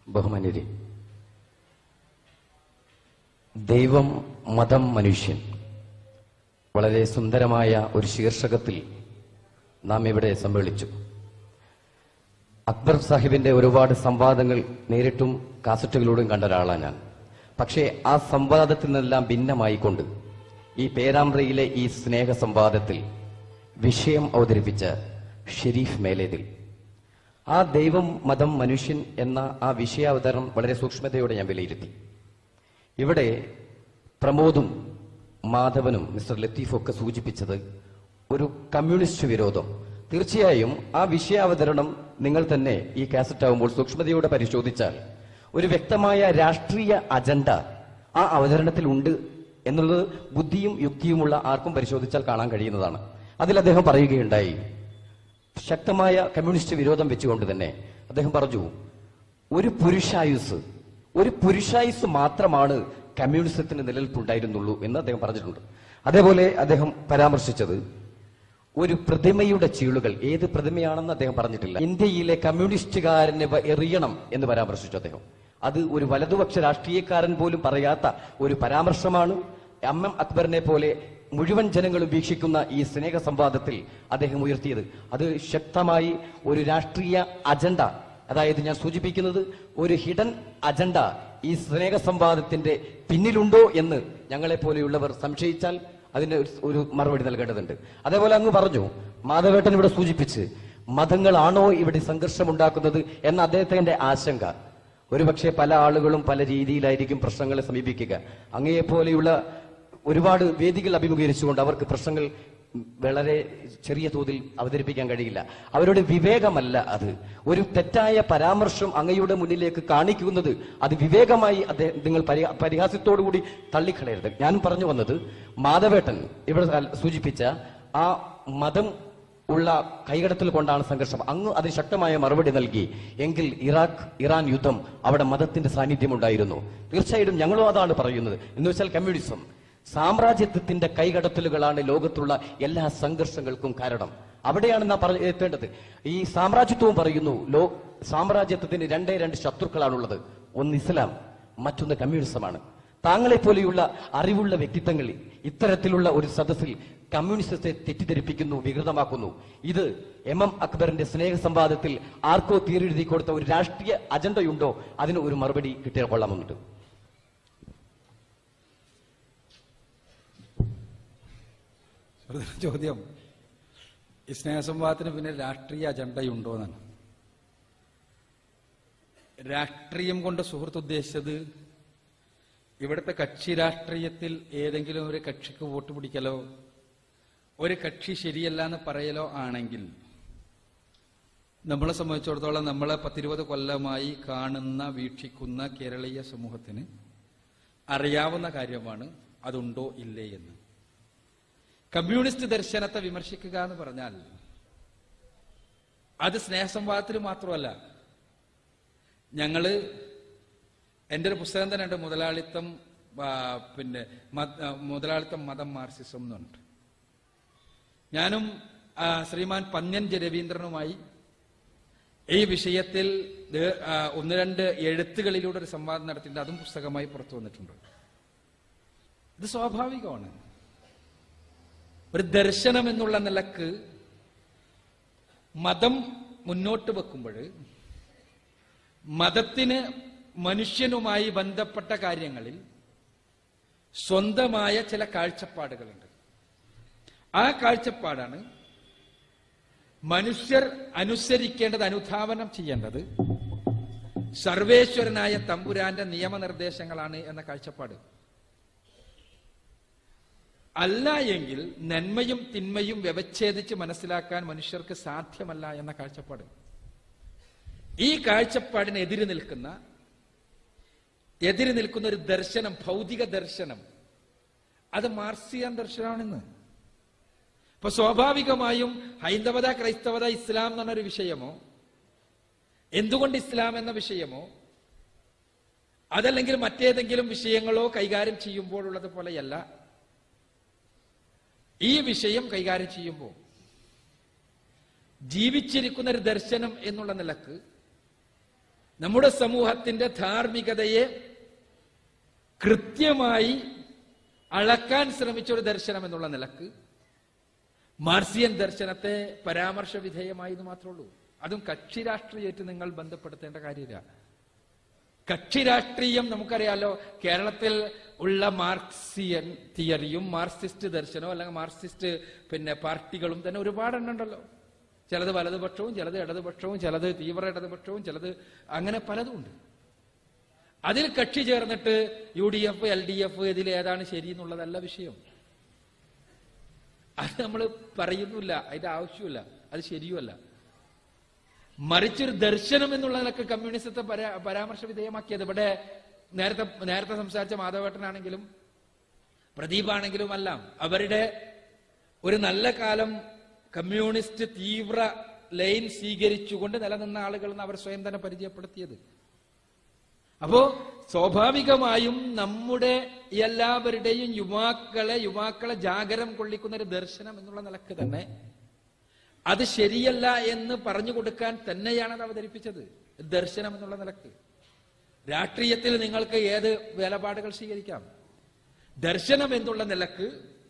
ബഹുമാന്യരെ ദൈവം മതം മനുഷ്യൻ വളരെ സുന്ദരമായ ഒരു ശീർഷകത്തിൽ നാം ഇവിടെ സമ്മേളിച്ചു അക്ബർ സാഹിബിന്റെ ഒരുപാട് സംവാദങ്ങൾ നേരിട്ടും കാസറ്റുകളിലൂടെയും കണ്ട ഒരാളാണ് ഞാൻ പക്ഷേ ആ സംവാദത്തിൽ നിന്നെല്ലാം ഭിന്നമായിക്കൊണ്ട് ഈ പേരാമ്പ്രയിലെ ഈ സ്നേഹ സംവാദത്തിൽ വിഷയം അവതരിപ്പിച്ച ഷെരീഫ് മേലേതിൽ ആ ദൈവം മതം മനുഷ്യൻ എന്ന ആ വിഷയാവതരണം വളരെ സൂക്ഷ്മതയോടെ ഞാൻ വിലയിരുത്തി ഇവിടെ പ്രമോദും മാധവനും മിസ്റ്റർ ലത്തീഫും ഒക്കെ സൂചിപ്പിച്ചത് ഒരു കമ്മ്യൂണിസ്റ്റ് വിരോധം തീർച്ചയായും ആ വിഷയാവതരണം നിങ്ങൾ തന്നെ ഈ കാസറ്റ് ആവുമ്പോൾ സൂക്ഷ്മതയോടെ പരിശോധിച്ചാൽ ഒരു വ്യക്തമായ രാഷ്ട്രീയ അജണ്ട ആ അവതരണത്തിൽ ഉണ്ട് എന്നുള്ളത് ബുദ്ധിയും യുക്തിയുമുള്ള ആർക്കും പരിശോധിച്ചാൽ കാണാൻ കഴിയുന്നതാണ് അതിൽ അദ്ദേഹം പറയുകയുണ്ടായി ശക്തമായ കമ്മ്യൂണിസ്റ്റ് വിരോധം വെച്ചുകൊണ്ട് തന്നെ അദ്ദേഹം പറഞ്ഞു ഒരു പുരുഷായുസ് ഒരു പുരുഷായുസ് മാത്രമാണ് കമ്മ്യൂണിസത്തിന് നിലനിൽപ്പുണ്ടായിരുന്നുള്ളൂ എന്ന് അദ്ദേഹം പറഞ്ഞിട്ടുണ്ട് അതേപോലെ അദ്ദേഹം പരാമർശിച്ചത് ഒരു പ്രതിമയുടെ ചീളുകൾ ഏത് പ്രതിമയാണെന്ന് അദ്ദേഹം പറഞ്ഞിട്ടില്ല ഇന്ത്യയിലെ കമ്മ്യൂണിസ്റ്റുകാരനെ വ- എറിയണം എന്ന് പരാമർശിച്ചു അദ്ദേഹം അത് ഒരു വലതുപക്ഷ രാഷ്ട്രീയക്കാരൻ പോലും പറയാത്ത ഒരു പരാമർശമാണ് എം എം അക്ബറിനെ പോലെ മുഴുവൻ ജനങ്ങളും വീക്ഷിക്കുന്ന ഈ സ്നേഹ സംവാദത്തിൽ അദ്ദേഹം ഉയർത്തിയത് അത് ശക്തമായി ഒരു രാഷ്ട്രീയ അജണ്ട അതായത് ഞാൻ സൂചിപ്പിക്കുന്നത് ഒരു ഹിഡൻ അജണ്ട ഈ സ്നേഹ സംവാദത്തിന്റെ പിന്നിലുണ്ടോ എന്ന് ഞങ്ങളെ പോലെയുള്ളവർ സംശയിച്ചാൽ അതിന് ഒരു- ഒരു മറുപടി നൽകേണ്ടതുണ്ട് അതേപോലെ അങ്ങ് പറഞ്ഞു മാധവേട്ടൻ ഇവിടെ സൂചിപ്പിച്ച് മതങ്ങളാണോ ഇവിടെ സംഘർഷമുണ്ടാക്കുന്നത് എന്ന അദ്ദേഹത്തിന്റെ ആശങ്ക ഒരുപക്ഷെ പല ആളുകളും പല രീതിയിലായിരിക്കും പ്രശ്നങ്ങളെ സമീപിക്കുക അങ്ങയെപ്പോലെയുള്ള ഒരുപാട് വേദികൾ അഭിമുഖീകരിച്ചുകൊണ്ട് അവർക്ക് പ്രശ്നങ്ങൾ വളരെ ചെറിയ തോതിൽ അവതരിപ്പിക്കാൻ കഴിയില്ല അവരുടെ വിവേകമല്ല അത് ഒരു തെറ്റായ പരാമർശം അങ്ങയുടെ മുന്നിലേക്ക് കാണിക്കുന്നത് അത് വിവേകമായി അദ്ദേഹം നിങ്ങൾ പരി- പരിഹാസ്യത്തോടുകൂടി തള്ളിക്കളയരുത് ഞാൻ പറഞ്ഞു വന്നത് മാധവേട്ടൻ ഇവിടെ അൽ- സൂചിപ്പിച്ച ആ മതം ഉള്ള കൈകടത്തൽ കൊണ്ടാണ് സംഘർഷം അങ്ങ് അതിന് ശക്തമായ മറുപടി നൽകി എങ്കിൽ ഇറാഖ് ഇറാൻ യുദ്ധം അവിടെ മതത്തിന്റെ സാന്നിധ്യം ഉണ്ടായിരുന്നു തീർച്ചയായിട്ടും ഞങ്ങളും അതാണ് പറയുന്നത് എന്ന് വെച്ചാൽ കമ്മ്യൂണിസം സാമ്രാജ്യത്വത്തിന്റെ കൈകടത്തലുകളാണ് ലോകത്തുള്ള എല്ലാ സംഘർഷങ്ങൾക്കും കാരണം അവിടെയാണ് നാം പറഞ്ഞ എത്തേണ്ടത് ഈ സാമ്രാജ്യത്വവും പറയുന്നു ലോ സാമ്രാജ്യത്വത്തിന് രണ്ടേ രണ്ട് ശത്രുക്കളാണുള്ളത് ഒന്ന് ഇസ്ലാം മറ്റൊന്ന് കമ്മ്യൂണിസമാണ് താങ്കളെ പോലെയുള്ള അറിവുള്ള വ്യക്തിത്വങ്ങൾ ഇത്തരത്തിലുള്ള ഒരു സദസ്സിൽ കമ്മ്യൂണിസത്തെ തെറ്റിദ്ധരിപ്പിക്കുന്നു വികൃതമാക്കുന്നു ഇത് എം എം അക്ബറിന്റെ സ്നേഹ സംവാദത്തിൽ ആർക്കോ തീരെഴുതി കൊടുത്ത ഒരു രാഷ്ട്രീയ അജണ്ടയുണ്ടോ അതിന് ഒരു മറുപടി കിട്ടിയാൽ കൊള്ളാമെന്നുണ്ട് പ്രധാന ചോദ്യം ഈ സ്നേഹസംവാദത്തിന് പിന്നെ രാഷ്ട്രീയ അജണ്ടയുണ്ടോ എന്നാണ് രാഷ്ട്രീയം കൊണ്ട് സുഹൃത്ത് ഉദ്ദേശിച്ചത് ഇവിടുത്തെ കക്ഷി രാഷ്ട്രീയത്തിൽ ഏതെങ്കിലും ഒരു കക്ഷിക്ക് വോട്ട് പിടിക്കലോ ഒരു കക്ഷി ശരിയല്ല എന്ന് പറയലോ ആണെങ്കിൽ നമ്മളെ സംബന്ധിച്ചിടത്തോളം നമ്മളെ പത്തിരുപത് കൊല്ലമായി കാണുന്ന വീക്ഷിക്കുന്ന കേരളീയ സമൂഹത്തിന് അറിയാവുന്ന കാര്യമാണ് അതുണ്ടോ ഇല്ലേ എന്ന് കമ്മ്യൂണിസ്റ്റ് ദർശനത്തെ വിമർശിക്കുക എന്ന് പറഞ്ഞാൽ അത് സ്നേഹസംവാദത്തിൽ മാത്രമല്ല ഞങ്ങള് എൻ്റെ ഒരു പുസ്തകം തന്നെ ഉണ്ട് മുതലാളിത്തം ആ, പിന്നെ മത- ആ, മുതലാളിത്തം മതം മാർസിസം എന്ന് പറഞ്ഞിട്ട് ഞാനും ആ, ശ്രീമാൻ പന്ന്യൻ ജെ രവീന്ദ്രനുമായി ഈ വിഷയത്തിൽ ദേ- ആ, ഒന്ന് രണ്ട് എഴുത്തുകളിലൂടെ ഒരു സംവാദം നടത്തിയിട്ടുണ്ട് അതും പുസ്തകമായി പുറത്തു വന്നിട്ടുണ്ട് ഇത് സ്വാഭാവികമാണ് ഒരു ദർശനം എന്നുള്ള നിലക്ക് മതം മുന്നോട്ട് വെക്കുമ്പോൾ മതത്തിന് മനുഷ്യനുമായി ബന്ധപ്പെട്ട കാര്യങ്ങളിൽ സ്വന്തമായ ചില കാഴ്ചപ്പാടുകളുണ്ട് ആ കാഴ്ചപ്പാടാണ് മനുഷ്യർ അനുസരിക്കേണ്ടത് അനുധാവനം ചെയ്യേണ്ടത് സർവേശ്വരനായ തമ്പുരാന്റെ നിയമനിർദ്ദേശങ്ങളാണ് എന്ന കാഴ്ചപ്പാട് അല്ല എങ്കിൽ നന്മയും തിന്മയും വ്യവച്ഛേദിച്ച് മനസ്സിലാക്കാൻ മനുഷ്യർക്ക് സാധ്യമല്ല എന്ന കാഴ്ചപ്പാട് ഈ കാഴ്ചപ്പാടിന് എതിര് നിൽക്കുന്ന എതിര് നിൽക്കുന്ന ഒരു ദർശനം ഭൗതിക ദർശനം അത് മാർസിയൻ ദർശനമാണെന്ന് ഇപ്പൊ സ്വാഭാവികമായും ഹൈന്ദവത ക്രൈസ്തവത ഇസ്ലാം എന്ന് പറഞ്ഞൊരു വിഷയമോ എന്തുകൊണ്ട് ഇസ്ലാം എന്ന വിഷയമോ അതല്ലെങ്കിൽ മറ്റേതെങ്കിലും വിഷയങ്ങളോ കൈകാര്യം ചെയ്യുമ്പോഴുള്ളത് പോലെയല്ല ഈ വിഷയം കൈകാര്യം ചെയ്യുമ്പോൾ ജീവിച്ചിരിക്കുന്ന ഒരു ദർശനം എന്നുള്ള നിലക്ക് നമ്മുടെ സമൂഹത്തിന്റെ ധാർമ്മികതയെ കൃത്യമായി അളക്കാൻ ശ്രമിച്ച ഒരു ദർശനം എന്നുള്ള നിലക്ക് മാർസിയൻ ദർശനത്തെ പരാമർശ വിധേയമായി എന്ന് മാത്രമേ ഉള്ളൂ അതും കക്ഷി രാഷ്ട്രീയമായിട്ട് നിങ്ങൾ ബന്ധപ്പെടുത്തേണ്ട കാര്യമില്ല കക്ഷി രാഷ്ട്രീയം നമുക്കറിയാലോ കേരളത്തിൽ ഉള്ള മാർക്സിയൻ തിയറിയും മാർക്സിസ്റ്റ് ദർശനവും അല്ലെങ്കിൽ മാർക്സിസ്റ്റ് പിന്നെ പാർട്ടികളും തന്നെ ഒരുപാടെണ്ണം ഉണ്ടല്ലോ ചിലത് വലതുപക്ഷവും ചിലത് ഇടതുപക്ഷവും ചിലത് തീവ്ര ഇടതുപക്ഷവും ചിലത് അങ്ങനെ പലതും ഉണ്ട് അതിൽ കക്ഷി ചേർന്നിട്ട് U D F L D F ഇതിൽ ഏതാണ് ശരി എന്നുള്ളതല്ല വിഷയം അത് നമ്മൾ പറയുന്നില്ല അതിന്റെ ആവശ്യമില്ല അത് ശരിയുമല്ല മറിച്ചൊരു ദർശനം എന്നുള്ള നിലക്ക് കമ്മ്യൂണിസത്തെ പരാ പരാമർശ വിധേയമാക്കിയത് ഇവിടെ നേരത്തെ നേരത്തെ സംസാരിച്ച മാധവേട്ടനാണെങ്കിലും പ്രദീപാണെങ്കിലും എല്ലാം അവരുടെ ഒരു നല്ല കാലം കമ്മ്യൂണിസ്റ്റ് തീവ്ര ലൈൻ സ്വീകരിച്ചുകൊണ്ട് നിലനിന്ന ആളുകൾ എന്ന് അവർ സ്വയം തന്നെ പരിചയപ്പെടുത്തിയത് അപ്പോ സ്വാഭാവികമായും നമ്മുടെ എല്ലാവരുടെയും യുവാക്കളെ യുവാക്കളെ ജാഗരം കൊള്ളിക്കുന്ന ഒരു ദർശനം എന്നുള്ള നിലക്ക് തന്നെ അത് ശരിയല്ല എന്ന് പറഞ്ഞു കൊടുക്കാൻ തന്നെയാണ് അത് അവതരിപ്പിച്ചത് ദർശനം എന്നുള്ള നിലക്ക് രാഷ്ട്രീയത്തിൽ നിങ്ങൾക്ക് ഏത് വേലപാടുകൾ സ്വീകരിക്കാം ദർശനം എന്നുള്ള നിലക്ക്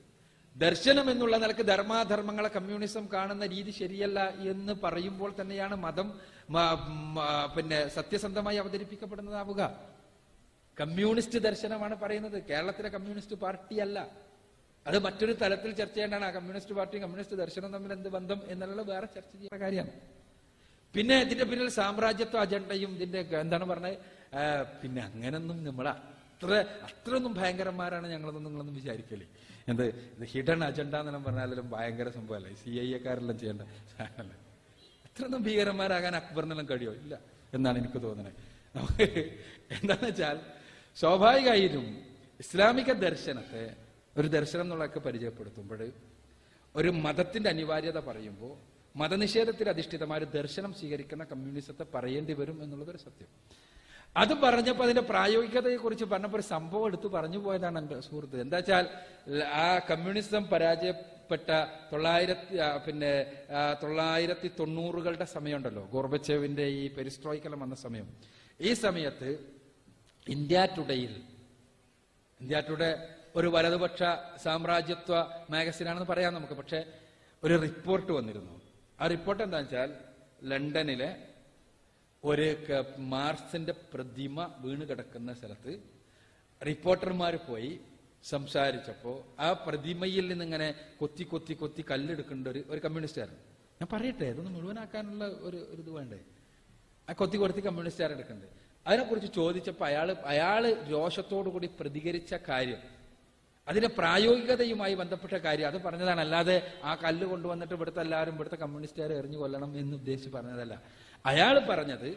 ദർശനം എന്നുള്ള നിലക്ക് ധർമാധർമ്മങ്ങളെ കമ്മ്യൂണിസം കാണുന്ന രീതി ശരിയല്ല എന്ന് പറയുമ്പോൾ തന്നെയാണ് മതം മ- മ- പിന്നെ സത്യസന്ധമായി അവതരിപ്പിക്കപ്പെടുന്നതാവുക കമ്മ്യൂണിസ്റ്റ് ദർശനമാണ് പറയുന്നത് കേരളത്തിലെ കമ്മ്യൂണിസ്റ്റ് പാർട്ടിയല്ല അത് മറ്റൊരു തലത്തിൽ ചർച്ച ചെയ്യേണ്ടതാണ് ആ കമ്മ്യൂണിസ്റ്റ് പാർട്ടിയും കമ്മ്യൂണിസ്റ്റ് ദർശനവും തമ്മിൽ എന്ത് ബന്ധം എന്നുള്ള വേറെ ചർച്ച ചെയ്യുന്ന കാര്യമാണ് പിന്നെ ഇതിന്റെ പിന്നിൽ സാമ്രാജ്യത്വ അജണ്ടയും ഇതിന്റെ എന്താണ് പറഞ്ഞത് ആ, പിന്നെ അങ്ങനൊന്നും നമ്മൾ അത്ര അത്രയൊന്നും ഭയങ്കരന്മാരാണ് ഞങ്ങളൊന്നും നിങ്ങളൊന്നും വിചാരിക്കല്ലേ എന്ത് ഇത് ഹിഡൻ അജണ്ട എന്നെല്ലാം പറഞ്ഞാലും ഭയങ്കര സംഭവമല്ലേ സി ഐ എക്കാരെല്ലാം ചെയ്യേണ്ട സാധനമല്ലേ അത്രയൊന്നും ഭീകരന്മാരാകാൻ അക്ബറിനെല്ലാം കഴിയോ ഇല്ല എന്നാണ് എനിക്ക് തോന്നുന്നത് നമുക്ക് എന്താന്ന് വെച്ചാൽ സ്വാഭാവികമായിട്ടും ഇസ്ലാമിക ദർശനത്തെ ഒരു ദർശനം എന്നുള്ളതൊക്കെ പരിചയപ്പെടുത്തുമ്പോൾ ഒരു മതത്തിന്റെ അനിവാര്യത പറയുമ്പോൾ മതനിഷേധത്തിൽ അധിഷ്ഠിതമായ ഒരു ദർശനം സ്വീകരിക്കുന്ന കമ്മ്യൂണിസത്തെ പറയേണ്ടി വരും എന്നുള്ളത് ഒരു സത്യം അത് പറഞ്ഞപ്പോൾ അതിന്റെ പ്രായോഗികതയെ കുറിച്ച് പറഞ്ഞപ്പോൾ ഒരു സംഭവം എടുത്ത് പറഞ്ഞു പോയതാണ് എന്റെ സുഹൃത്ത് എന്താ വെച്ചാൽ ആ കമ്മ്യൂണിസം പരാജയപ്പെട്ട തൊള്ളായിരത്തി ആ, പിന്നെ ആ, തൊള്ളായിരത്തി തൊണ്ണൂറുകളുടെ സമയമുണ്ടല്ലോ ഗോർബച്ചേവിന്റെ ഈ പെരിസ്ട്രോയ്ക്കെല്ലാം വന്ന സമയം ഈ സമയത്ത് ഇന്ത്യ ടുഡേയിൽ ഇന്ത്യ ടുഡേ ഒരു വലതുപക്ഷ സാമ്രാജ്യത്വ മാഗസിനാണെന്ന് പറയാം നമുക്ക് പക്ഷെ ഒരു റിപ്പോർട്ട് വന്നിരുന്നു ആ റിപ്പോർട്ട് എന്താണെന്ന് വെച്ചാൽ ലണ്ടനിലെ ഒരു ക- മാർസിന്റെ പ്രതിമ വീണ് കിടക്കുന്ന സ്ഥലത്ത് റിപ്പോർട്ടർമാർ പോയി സംസാരിച്ചപ്പോ ആ പ്രതിമയിൽ നിന്ന് ഇങ്ങനെ കൊത്തി കൊത്തി കൊത്തി കല്ലെടുക്കേണ്ട ഒരു ഒരു കമ്മ്യൂണിസ്റ്റുകാരൻ ഞാൻ പറയട്ടെ ഇതൊന്ന് മുഴുവനാക്കാനുള്ള ഒരു ഒരു ഇത് വേണ്ടേ ആ കൊത്തി കൊത്തി കമ്മ്യൂണിസ്റ്റുകാരൻ എടുക്കുന്നുണ്ട് അതിനെക്കുറിച്ച് ചോദിച്ചപ്പോൾ അയാൾ അയാള് രോഷത്തോടു കൂടി പ്രതികരിച്ച കാര്യം അതിന്റെ പ്രായോഗികതയുമായി ബന്ധപ്പെട്ട കാര്യം അത് പറഞ്ഞതാണ് അല്ലാതെ ആ കല്ല് കൊണ്ടുവന്നിട്ട് ഇവിടുത്തെ എല്ലാവരും ഇവിടുത്തെ കമ്മ്യൂണിസ്റ്റുകാരെ എറിഞ്ഞു കൊല്ലണം എന്ന് ഉദ്ദേശിച്ച് പറഞ്ഞതല്ല അയാൾ പറഞ്ഞത്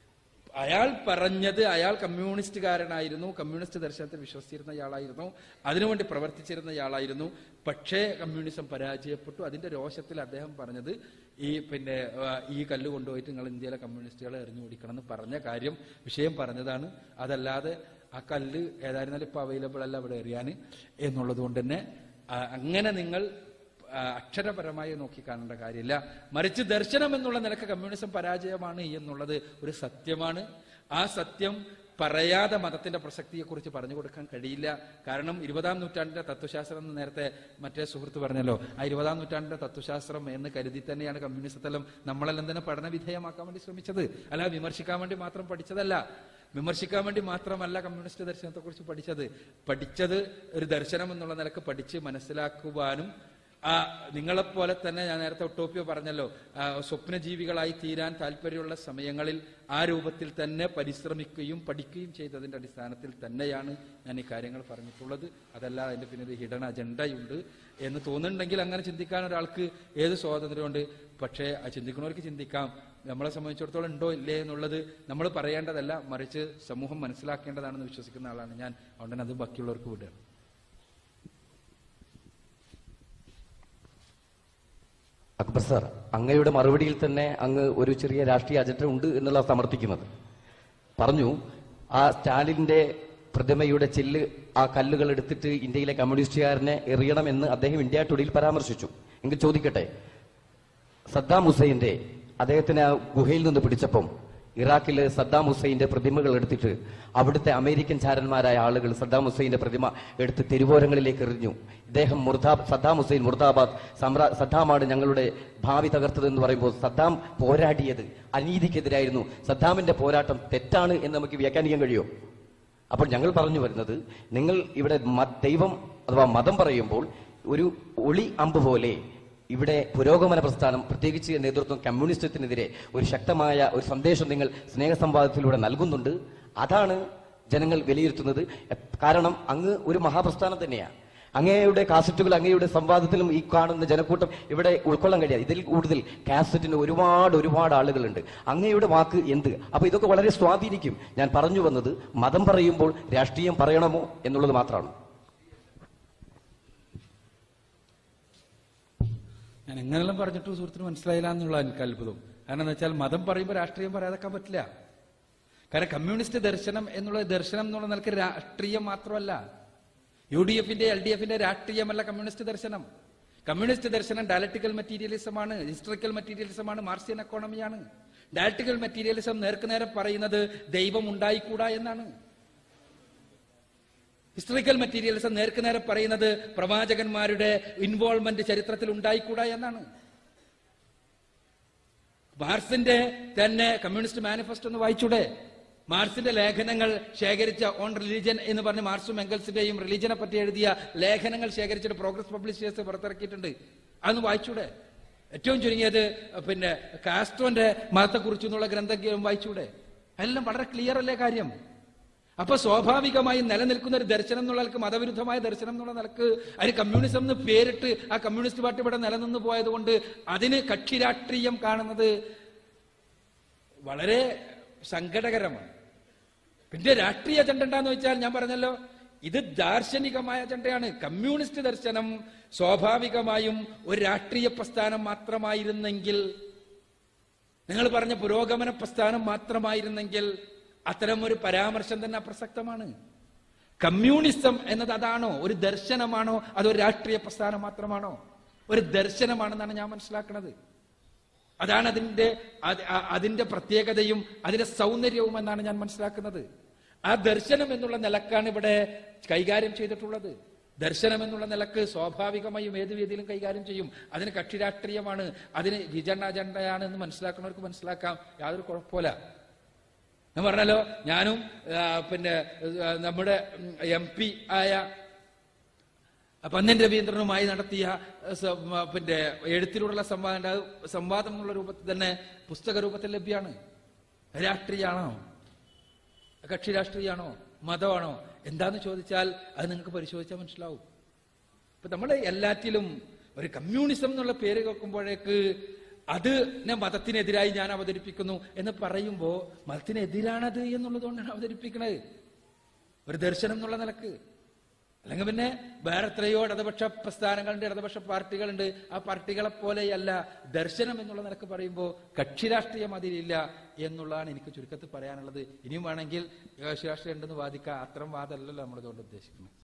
അയാൾ പറഞ്ഞത് അയാൾ കമ്മ്യൂണിസ്റ്റുകാരനായിരുന്നു കമ്മ്യൂണിസ്റ്റ് ദർശനത്തിൽ വിശ്വസിച്ചിരുന്ന ആളായിരുന്നു അതിനുവേണ്ടി പ്രവർത്തിച്ചിരുന്ന ആളായിരുന്നു പക്ഷേ കമ്മ്യൂണിസം പരാജയപ്പെട്ടു അതിന്റെ രോഷത്തിൽ അദ്ദേഹം പറഞ്ഞത് ഈ പിന്നെ ആ, ഈ കല്ല് കൊണ്ടുപോയിട്ട് നിങ്ങൾ ഇന്ത്യയിലെ കമ്മ്യൂണിസ്റ്റുകളെ എറിഞ്ഞു ഓടിക്കണം എന്ന് പറഞ്ഞ കാര്യം വിഷയം പറഞ്ഞതാണ് അതല്ലാതെ ആ കല്ല് ഏതായിരുന്നാലും ഇപ്പൊ അവൈലബിൾ അല്ല ഇവിടെ എറിയാൻ എന്നുള്ളത് കൊണ്ട് തന്നെ ആ, അങ്ങനെ നിങ്ങൾ ആ, അക്ഷരപരമായി നോക്കി കാണേണ്ട കാര്യമില്ല മറിച്ച് ദർശനം എന്നുള്ള നിലക്ക് കമ്മ്യൂണിസം പരാജയമാണ് എന്നുള്ളത് ഒരു സത്യമാണ് ആ സത്യം പറയാതെ മതത്തിന്റെ പ്രസക്തിയെക്കുറിച്ച് പറഞ്ഞു കൊടുക്കാൻ കഴിയില്ല കാരണം ഇരുപതാം നൂറ്റാണ്ടിന്റെ തത്വശാസ്ത്രം എന്ന് നേരത്തെ മറ്റേ സുഹൃത്ത് പറഞ്ഞല്ലോ ആ ഇരുപതാം നൂറ്റാണ്ടിന്റെ തത്വശാസ്ത്രം എന്ന് കരുതി തന്നെയാണ് കമ്മ്യൂണിസത്തെല്ലാം നമ്മളെല്ലാം തന്നെ പഠന വിധേയമാക്കാൻ വേണ്ടി ശ്രമിച്ചത് അല്ല വിമർശിക്കാൻ വേണ്ടി മാത്രം പഠിച്ചതല്ല വിമർശിക്കാൻ വേണ്ടി മാത്രമല്ല കമ്മ്യൂണിസ്റ്റ് ദർശനത്തെ കുറിച്ച് പഠിച്ചത് പഠിച്ചത് ഒരു ദർശനം എന്നുള്ള നിലക്ക് പഠിച്ച് മനസ്സിലാക്കുവാനും ആ നിങ്ങളെപ്പോലെ തന്നെ ഞാൻ നേരത്തെ ഒട്ടോപ്പിയോ പറഞ്ഞല്ലോ ആ, സ്വപ്നജീവികളായി തീരാൻ താല്പര്യമുള്ള സമയങ്ങളിൽ ആ രൂപത്തിൽ തന്നെ പരിശ്രമിക്കുകയും പഠിക്കുകയും ചെയ്തതിന്റെ അടിസ്ഥാനത്തിൽ തന്നെയാണ് ഞാൻ ഈ കാര്യങ്ങൾ പറഞ്ഞിട്ടുള്ളത് അതല്ല അതിന്റെ പിന്നിൽ ഹിഡൻ അജണ്ടയുണ്ട് എന്ന് തോന്നുന്നുണ്ടെങ്കിൽ അങ്ങനെ ചിന്തിക്കാൻ ഒരാൾക്ക് ഏത് സ്വാതന്ത്ര്യമുണ്ട് പക്ഷേ ആ ചിന്തിക്കുന്നവർക്ക് ചിന്തിക്കാം നമ്മളെ സംബന്ധിച്ചിടത്തോളം ഉണ്ടോ ഇല്ലേ എന്നുള്ളത് നമ്മൾ പറയേണ്ടതല്ല മറിച്ച് സമൂഹം മനസ്സിലാക്കേണ്ടതാണെന്ന് വിശ്വസിക്കുന്ന ആളാണ് ഞാൻ അതുകൊണ്ട് തന്നെ അത് ബാക്കിയുള്ളവർക്ക് വിടുകയാണ് അക്ബർ സാർ അങ്ങയുടെ മറുപടിയിൽ തന്നെ അങ്ങ് ഒരു ചെറിയ രാഷ്ട്രീയ അജണ്ട ഉണ്ട് എന്നുള്ള സമർത്ഥിക്കുന്നത് പറഞ്ഞു ആ സ്റ്റാലിന്റെ പ്രതിമയുടെ ചില്ല് ആ കല്ലുകൾ എടുത്തിട്ട് ഇന്ത്യയിലെ കമ്മ്യൂണിസ്റ്റുകാരനെ എറിയണമെന്ന് അദ്ദേഹം ഇന്ത്യ ടുഡേയിൽ പരാമർശിച്ചു എങ്കിൽ ചോദിക്കട്ടെ സദ്ദാം ഹുസൈന്റെ അദ്ദേഹത്തിന് ആ ഗുഹയിൽ നിന്ന് പിടിച്ചപ്പം ഇറാഖിലെ സദ്ദാം ഹുസൈന്റെ പ്രതിമകൾ എടുത്തിട്ട് അവിടുത്തെ അമേരിക്കൻ ചാരന്മാരായ ആളുകൾ സദ്ദാം ഹുസൈന്റെ പ്രതിമ എടുത്ത് തെരുവോരങ്ങളിലേക്ക് എറിഞ്ഞു ഇദ്ദേഹം മുർദാ സദ്ദാം ഹുസൈൻ മുർദാബാദ് സമ്രാ സദ്ദാമാണ് ഞങ്ങളുടെ ഭാവി തകർത്തത് എന്ന് പറയുമ്പോൾ സദ്ദാം പോരാടിയത് അനീതിക്കെതിരായിരുന്നു സദ്ദാമിന്റെ പോരാട്ടം തെറ്റാണ് എന്ന് നമുക്ക് വ്യാഖ്യാനിക്കാൻ കഴിയുമോ അപ്പോൾ ഞങ്ങൾ പറഞ്ഞു വരുന്നത് നിങ്ങൾ ഇവിടെ മ- ദൈവം അഥവാ മതം പറയുമ്പോൾ ഒരു ഒളി അമ്പ് പോലെ ഇവിടെ പുരോഗമന പ്രസ്ഥാനം പ്രത്യേകിച്ച് നേതൃത്വം കമ്മ്യൂണിസത്തിനെതിരെ ഒരു ശക്തമായ ഒരു സന്ദേശം നിങ്ങൾ സ്നേഹസംവാദത്തിലൂടെ നൽകുന്നുണ്ട് അതാണ് ജനങ്ങൾ വിലയിരുത്തുന്നത് എ- കാരണം അങ്ങ് ഒരു മഹാപ്രസ്ഥാനം തന്നെയാണ് അങ്ങയുടെ കാസറ്റുകൾ അങ്ങയുടെ സംവാദത്തിലും ഈ കാണുന്ന ജനക്കൂട്ടം ഇവിടെ ഉൾക്കൊള്ളാൻ കഴിയാതെ ഇതിൽ കൂടുതൽ കാസറ്റിന് ഒരുപാട് ഒരുപാട് ആളുകളുണ്ട് അങ്ങയുടെ വാക്ക് എന്ത് അപ്പൊ ഇതൊക്കെ വളരെ സ്വാധീനിക്കും ഞാൻ പറഞ്ഞു വന്നത് മതം പറയുമ്പോൾ രാഷ്ട്രീയം പറയണമോ എന്നുള്ളത് മാത്രമാണ് ഞാൻ എങ്ങനെല്ലാം പറഞ്ഞിട്ട് സുഹൃത്തിന് മനസ്സിലായില്ല എന്നുള്ള എനിക്ക് അത്ഭുതം കാരണം എന്താ വെച്ചാൽ മതം പറയുമ്പോൾ രാഷ്ട്രീയം പറയാതെക്കാൻ പറ്റില്ല കാരണം കമ്മ്യൂണിസ്റ്റ് ദർശനം എന്നുള്ള ദർശനം എന്നുള്ള നിലക്ക് രാഷ്ട്രീയം മാത്രമല്ല യു ഡി എഫിന്റെ എൽ ഡി എഫിന്റെ രാഷ്ട്രീയമല്ല കമ്മ്യൂണിസ്റ്റ് ദർശനം കമ്മ്യൂണിസ്റ്റ് ദർശനം ഡയലക്ടിക്കൽ മെറ്റീരിയലിസമാണ് ഹിസ്റ്ററിക്കൽ മെറ്റീരിയലിസമാണ് മാർസിയൻ എക്കോണമിയാണ് ഡയലക്ടിക്കൽ മെറ്റീരിയലിസം നേർക്കുനേരെ പറയുന്നത് ദൈവം ഉണ്ടായിക്കൂടാ എന്നാണ് ഹിസ്റ്ററിക്കൽ മെറ്റീരിയൽസ് നേർക്ക് നേരെ പറയുന്നത് പ്രവാചകന്മാരുടെ ഇൻവോൾവ്മെന്റ് ചരിത്രത്തിൽ ഉണ്ടായിക്കൂടാ എന്നാണ് മാർസിന്റെ തന്നെ കമ്മ്യൂണിസ്റ്റ് മാനിഫെസ്റ്റോ ഒന്ന് വായിച്ചൂടെ മാർസിന്റെ ലേഖനങ്ങൾ ശേഖരിച്ച ഓൺ റിലീജിയൻ എന്ന് പറഞ്ഞ് മാർസും എംഗൽസിന്റെയും റിലീജിയനെ പറ്റി എഴുതിയ ലേഖനങ്ങൾ ശേഖരിച്ചിട്ട് പ്രോഗ്രസ് പബ്ലിഷേഴ്സ് പുറത്തിറക്കിയിട്ടുണ്ട് അതൊന്ന് വായിച്ചൂടെ ഏറ്റവും ചുരുങ്ങിയത് പിന്നെ കാസ്ട്രോന്റെ മതത്തെക്കുറിച്ച് എന്നുള്ള ഗ്രന്ഥം വായിച്ചൂടെ എല്ലാം വളരെ ക്ലിയർ അല്ലേ കാര്യം അപ്പൊ സ്വാഭാവികമായും നിലനിൽക്കുന്ന ഒരു ദർശനം എന്നുള്ള നിലക്ക് മതവിരുദ്ധമായ ദർശനം എന്നുള്ള നിലക്ക് അതിന് കമ്മ്യൂണിസം എന്ന് പേരിട്ട് ആ കമ്മ്യൂണിസ്റ്റ് പാർട്ടി ഇവിടെ നിലനിന്ന് പോയത് കൊണ്ട് അതിന് കക്ഷി രാഷ്ട്രീയം കാണുന്നത് വളരെ സങ്കടകരമാണ് പിന്നെ രാഷ്ട്രീയ അജണ്ട എന്താന്ന് വെച്ചാൽ ഞാൻ പറഞ്ഞല്ലോ ഇത് ദാർശനികമായ അജണ്ടയാണ് കമ്മ്യൂണിസ്റ്റ് ദർശനം സ്വാഭാവികമായും ഒരു രാഷ്ട്രീയ പ്രസ്ഥാനം മാത്രമായിരുന്നെങ്കിൽ നിങ്ങൾ പറഞ്ഞ പുരോഗമന പ്രസ്ഥാനം മാത്രമായിരുന്നെങ്കിൽ അത്തരം ഒരു പരാമർശം തന്നെ അപ്രസക്തമാണ് കമ്മ്യൂണിസം എന്നത് അതാണോ ഒരു ദർശനമാണോ അതോ ഒരു രാഷ്ട്രീയ പ്രസ്ഥാനം മാത്രമാണോ ഒരു ദർശനമാണെന്നാണ് ഞാൻ മനസ്സിലാക്കുന്നത് അതാണ് അതിന്റെ അത് അ- അതിന്റെ പ്രത്യേകതയും അതിന്റെ സൗന്ദര്യവും എന്നാണ് ഞാൻ മനസ്സിലാക്കുന്നത് ആ ദർശനം എന്നുള്ള നിലക്കാണ് ഇവിടെ കൈകാര്യം ചെയ്തിട്ടുള്ളത് ദർശനം എന്നുള്ള നിലക്ക് സ്വാഭാവികമായും ഏത് രീതിയിലും കൈകാര്യം ചെയ്യും അതിന് കക്ഷി രാഷ്ട്രീയമാണ് അതിന് വിജന അജണ്ടയാണ് എന്ന് മനസ്സിലാക്കുന്നവർക്ക് മനസ്സിലാക്കാം യാതൊരു കുഴപ്പമില്ല ഞാൻ പറഞ്ഞല്ലോ ഞാനും ആ, പിന്നെ ആ, നമ്മുടെ എം പി ആയ പന്നൻ രവീന്ദ്രനുമായി നടത്തിയ ആ, സ- മ, പിന്നെ എഴുത്തിലൂടെയുള്ള സംവാദം ഉണ്ട്. അത് സംവാദം എന്നുള്ള രൂപത്തിൽ തന്നെ പുസ്തക രൂപത്തിൽ ലഭ്യമാണ് രാഷ്ട്രീയമാണോ കക്ഷി രാഷ്ട്രീയമാണോ മതമാണോ എന്താന്ന് ചോദിച്ചാൽ അത് നിങ്ങൾക്ക് പരിശോധിച്ചാൽ മനസ്സിലാവും ഇപ്പൊ നമ്മൾ എല്ലാറ്റിലും ഒരു കമ്മ്യൂണിസം എന്നുള്ള പേര് കേൾക്കുമ്പോഴേക്ക് അത് ഞാൻ മതത്തിനെതിരായി ഞാൻ അവതരിപ്പിക്കുന്നു എന്ന് പറയുമ്പോൾ മതത്തിനെതിരാണത് എന്നുള്ളതുകൊണ്ടാണ് അവതരിപ്പിക്കുന്നത് ഒരു ദർശനം എന്നുള്ള നിലക്ക് അല്ലെങ്കിൽ പിന്നെ വേറെ എത്രയോ ഇടതുപക്ഷ പ്രസ്ഥാനങ്ങളുണ്ട് ഇടതുപക്ഷ പാർട്ടികളുണ്ട് ആ പാർട്ടികളെ പോലെയല്ല ദർശനം എന്നുള്ള നിലക്ക് പറയുമ്പോൾ കക്ഷി രാഷ്ട്രീയം അതിലില്ല എന്നുള്ളതാണ് എനിക്ക് ചുരുക്കത്തിൽ പറയാനുള്ളത് ഇനിയും വേണമെങ്കിൽ കക്ഷി രാഷ്ട്രീയം ഉണ്ടെന്ന് വാദിക്കാം അത്തരം വാദമല്ലല്ലോ നമ്മളിതുകൊണ്ട് ഉദ്ദേശിക്കുന്നത്